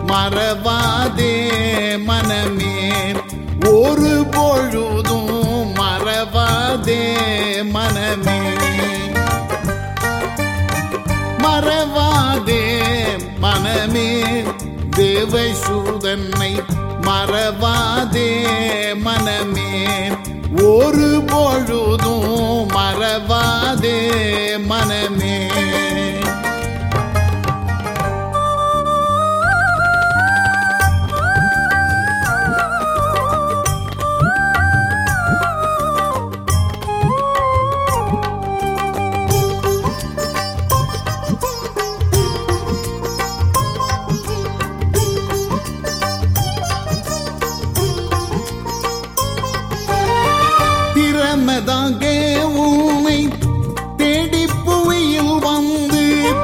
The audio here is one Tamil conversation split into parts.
மறவாதே மனமே ஒரு பொழுதும் மறவாதே மனமே மறவாதே மனமே தேவசூதனை மறவாதே மனமே ஒரு பொழுதும் மறவாதே மனமே திறமதாக உன்னை தேடி புவியில் வந்து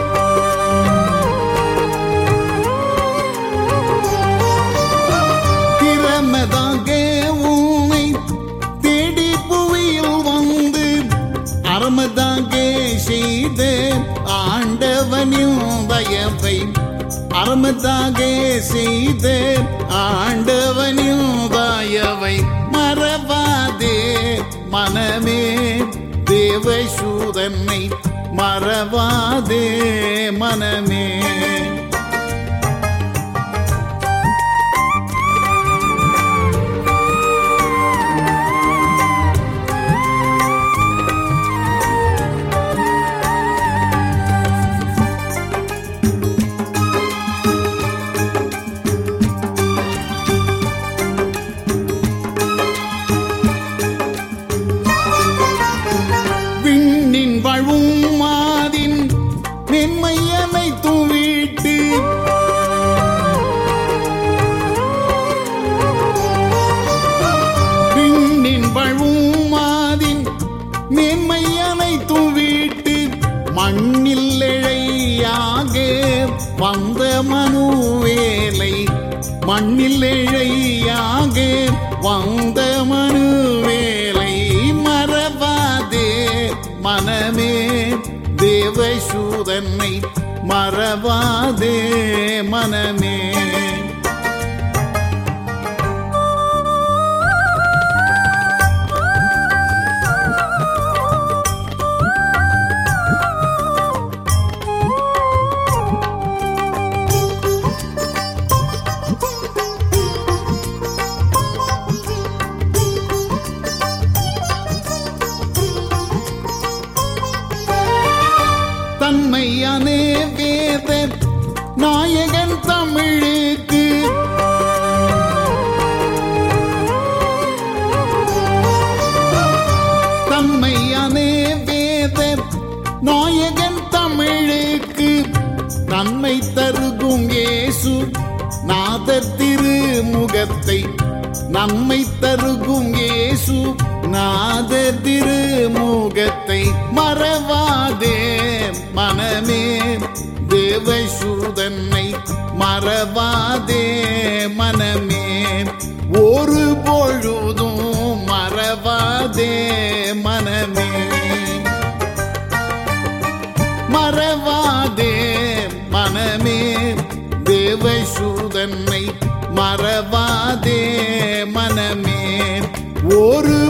திறமதாக உன்னை தேடி புவியில் வந்து அறமதாக செய்த ஆண்டவனின் தயவை அறமதாக செய்த ஆண்டவனின் தயவை மறவாதே மனமே தேவசூதனை மறவாதே மனமே விண்ணின் வழும் மாதின் மென்மையனை துவிட்டு விண்ணின் வழும் மாதின் மென்மையனை துவிட்டு மண்ணில் இழையாக வந்த மனுவேலை மண்ணில் இழையாக வந்த மனுவேலை மறவாதே மனமே தேவசூதனை மறவாதே மனமே தன்மையானே வேத நாயகன் தமிழுக்கு தன்மையானே வேத நாயகன் தமிழுக்கு நன்மை தருகும் இயேசு நாதர் திருமுகத்தை நன்மை தருகும் இயேசு நாதர் திருமுகத்தை மறவாதே மனமே தேவசூதனை மறவாதே மனமே ஒரு பொழுதும் மறவாதே மனமே மறவாதே மனமே தேவசூதனை மறவாதே மனமே ஒரு